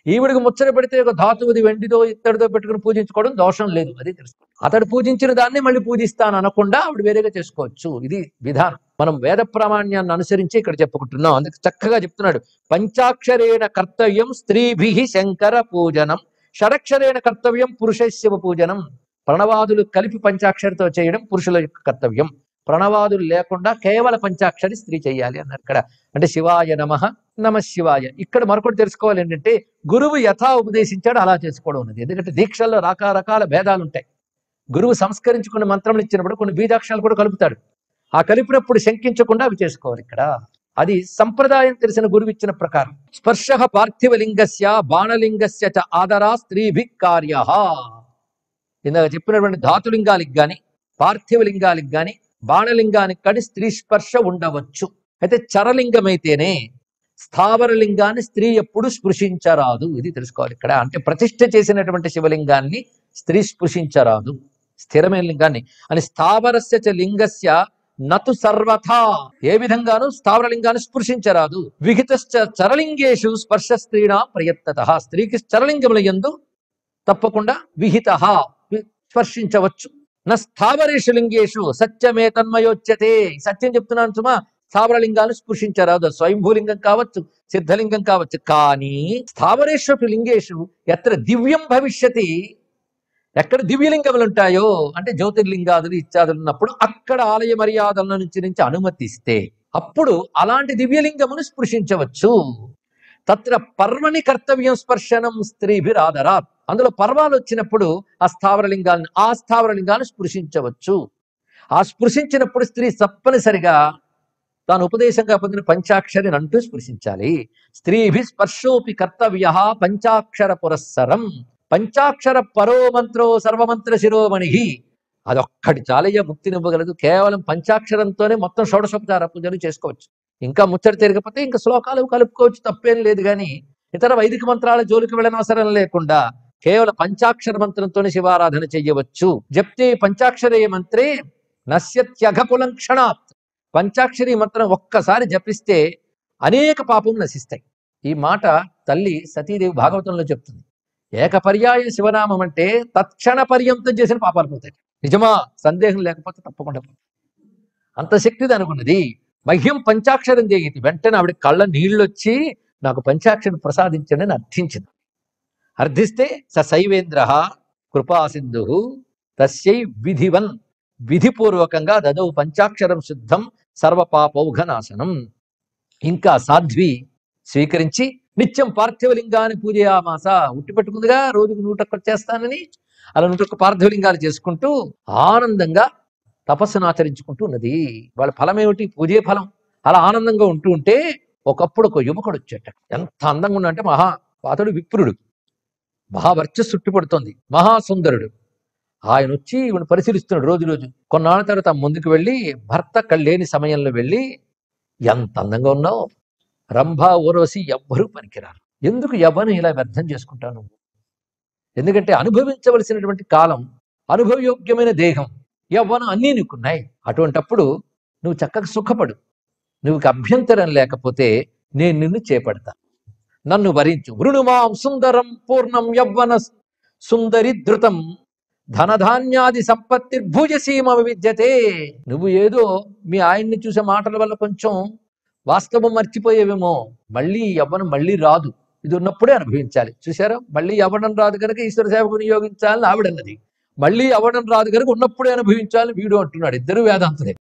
ఈవిడికి ముచ్చట పెడితే ఒక ధాతువుది వెండిదో ఇత్తడితో పెట్టుకుని పూజించుకోవడం దోషం లేదు అది తెలుసు అతడు పూజించిన దాన్ని మళ్ళీ పూజిస్తాను అనకుండా ఆవిడ వేరేగా చేసుకోవచ్చు ఇది విధానం మనం వేద ప్రామాణ్యాన్ని అనుసరించి ఇక్కడ చెప్పుకుంటున్నాం అందుకే చక్కగా చెప్తున్నాడు పంచాక్షరేణ కర్తవ్యం స్త్రీభి శంకర పూజనం షడక్షరేణ కర్తవ్యం పురుష శివ పూజనం ప్రణవాదులు కలిపి పంచాక్షరితో చేయడం పురుషుల యొక్క కర్తవ్యం ప్రణవాదులు లేకుండా కేవల పంచాక్షరి స్త్రీ చేయాలి అన్నారు ఇక్కడ అంటే శివాయ నమ నమ శివాయ ఇక్కడ మరొకటి తెలుసుకోవాలి ఏంటంటే గురువు యథా ఉపదేశించాడు అలా చేసుకోవడం ఉన్నది ఎందుకంటే దీక్షల్లో రకరకాల భేదాలు ఉంటాయి గురువు సంస్కరించుకున్న మంత్రములు ఇచ్చినప్పుడు కొన్ని బీజాక్షరాలు కూడా కలుపుతాడు ఆ కలిపినప్పుడు శంకించకుండా అవి చేసుకోవాలి ఇక్కడ అది సంప్రదాయం తెలిసిన గురువు ఇచ్చిన ప్రకారం స్పర్శ పార్థివ లింగస్య బాణలింగస్య చ ఆదరా స్త్రీభి కార్య ఇందాక చెప్పినటువంటి ధాతులింగానికి గాని పార్థివ లింగానికి గాని బాణలింగానికి కానీ స్త్రీ స్పర్శ ఉండవచ్చు అయితే చరలింగం అయితేనే స్థావర లింగాన్ని స్త్రీ ఎప్పుడు స్పృశించరాదు ఇది తెలుసుకోవాలి ఇక్కడ అంటే ప్రతిష్ఠ చేసినటువంటి శివలింగాన్ని స్త్రీ స్పృశించరాదు స్థిరమైన లింగాన్ని అని స్థావరస్య చ లింగస్య నతు సర్వథా ఏ విధంగానూ స్థావరలింగాన్ని స్పృశించరాదు విహితశ్చ చరలింగేషు స్పర్శ స్త్రీణా ప్రయత్నత స్త్రీకి చరలింగముల యందు తప్పకుండా విహిత స్పర్శించవచ్చు నా స్థావరేషు లింగేషు సత్యమే తన్మయోచ్యతే ఈ సత్యం చెప్తున్నాను సుమా స్థావరలింగాలు స్పృశించరాదు అది స్వయంభూలింగం కావచ్చు సిద్ధలింగం కావచ్చు కానీ స్థావరేశ్వరు లింగేషు ఎత్ర దివ్యం భవిష్యతి ఎక్కడ దివ్యలింగములు ఉంటాయో అంటే జ్యోతిర్లింగాదులు ఇత్యాదులు ఉన్నప్పుడు అక్కడ ఆలయ మర్యాదల నుంచి నుంచి అనుమతిస్తే అప్పుడు అలాంటి దివ్యలింగమును స్పృశించవచ్చు తత్ర పర్వని కర్తవ్యం స్పర్శనం స్త్రీభిరాదరాత్ అందులో పర్వాలు వచ్చినప్పుడు ఆ స్థావరలింగాలను ఆ స్థావరలింగాన్ని స్పృశించవచ్చు ఆ స్పృశించినప్పుడు స్త్రీ తప్పనిసరిగా తాను ఉపదేశంగా పొందిన పంచాక్షరిని అంటూ స్పృశించాలి స్త్రీభి స్పర్శోపి కర్తవ్య పంచాక్షర పురస్సరం పంచాక్షర పరో మంత్రో సర్వమంత్ర శిరోమణి అదొక్కటి చాలయ్య ముక్తినివ్వగలదు కేవలం పంచాక్షరంతోనే మొత్తం షోడశోపచార పూజలు చేసుకోవచ్చు ఇంకా ముచ్చట తిరగకపోతే ఇంకా శ్లోకాలు కలుపుకోవచ్చు తప్పేం లేదు కానీ ఇతర వైదిక మంత్రాల జోలికి వెళ్ళనవసరం లేకుండా కేవలం పంచాక్షర మంత్రంతోనే శివారాధన చెయ్యవచ్చు జప్తే పంచాక్షరే మంత్రే నశ్యత్యఘకులం క్షణాత్ పంచాక్షరి మంత్రం ఒక్కసారి జపిస్తే అనేక పాపం నశిస్తాయి ఈ మాట తల్లి సతీదేవి భాగవతంలో చెప్తుంది ఏకపర్యాయ శివనామం అంటే తత్క్షణ పర్యంతం చేసిన పాపాలు పోతాయి నిజమా సందేహం లేకపోతే తప్పకుండా పోతాయి. అంత శక్తిది అనుకున్నది మహ్యం పంచాక్షరం చేయతి వెంటనే ఆవిడ కళ్ళ నీళ్ళొచ్చి నాకు పంచాక్షరం ప్రసాదించండి అని అర్థించింది అర్థిస్తే స శైవేంద్ర కృపాసింధు తస్యై విధివన్ విధిపూర్వకంగా దదౌ పంచాక్షరం శుద్ధం సర్వపాపౌఘనాశనం ఇంకా సాధ్వి స్వీకరించి నిత్యం పార్థివలింగాన్ని పూజయామాస ఉట్టి పెట్టుకుందిగా రోజుకు నూటొక్క చేస్తానని అలా నూటొక్క పార్థివలింగాలు చేసుకుంటూ ఆనందంగా తపస్సును ఆచరించుకుంటూ ఉన్నది వాళ్ళ ఫలం ఏమిటి పూజే ఫలం అలా ఆనందంగా ఉంటూ ఉంటే ఒకప్పుడు ఒక యువకుడు వచ్చేట ఎంత అందంగా ఉన్నాడంటే మహా అతడు విప్రుడు మహావర్చస్సు చుట్టుపడుతోంది మహాసుందరుడు ఆయన వచ్చి ఈవిని పరిశీలిస్తున్నాడు రోజు రోజు కొన్నాళ్ళ తర్వాత ముందుకు వెళ్ళి భర్త కళ్ళేని సమయంలో వెళ్ళి ఎంత అందంగా ఉన్నావు రంభా ఊరవసి ఎవ్వరూ పనికిరారు ఎందుకు ఎవరిని ఇలా వ్యర్థం చేసుకుంటావు నువ్వు ఎందుకంటే అనుభవించవలసినటువంటి కాలం అనుభవయోగ్యమైన దేహం యవ్వనం అన్నీ నీకున్నాయి అటువంటప్పుడు నువ్వు చక్కగా సుఖపడు నువ్వు అభ్యంతరం లేకపోతే నేను నిన్ను చేపడతా నన్ను వరించు వృణుమాం సుందరం పూర్ణం యవ్వన సుందరి ధృతం ధనధాన్యాది సంపత్తి భుజసీమ విద్యతే నువ్వు ఏదో మీ ఆయన్ని చూసే మాటల వల్ల కొంచెం వాస్తవం మర్చిపోయేవేమో మళ్ళీ యవ్వనం మళ్ళీ రాదు ఇది ఉన్నప్పుడే అనుభవించాలి చూసారా మళ్ళీ యవ్వనం రాదు కనుక ఈశ్వర సేవకు వినియోగించాలని ఆవిడన్నది మళ్ళీ అవ్వడం రాదు కనుక ఉన్నప్పుడే అనుభవించాలని వీడు అంటున్నాడు ఇద్దరు వేదాంతులే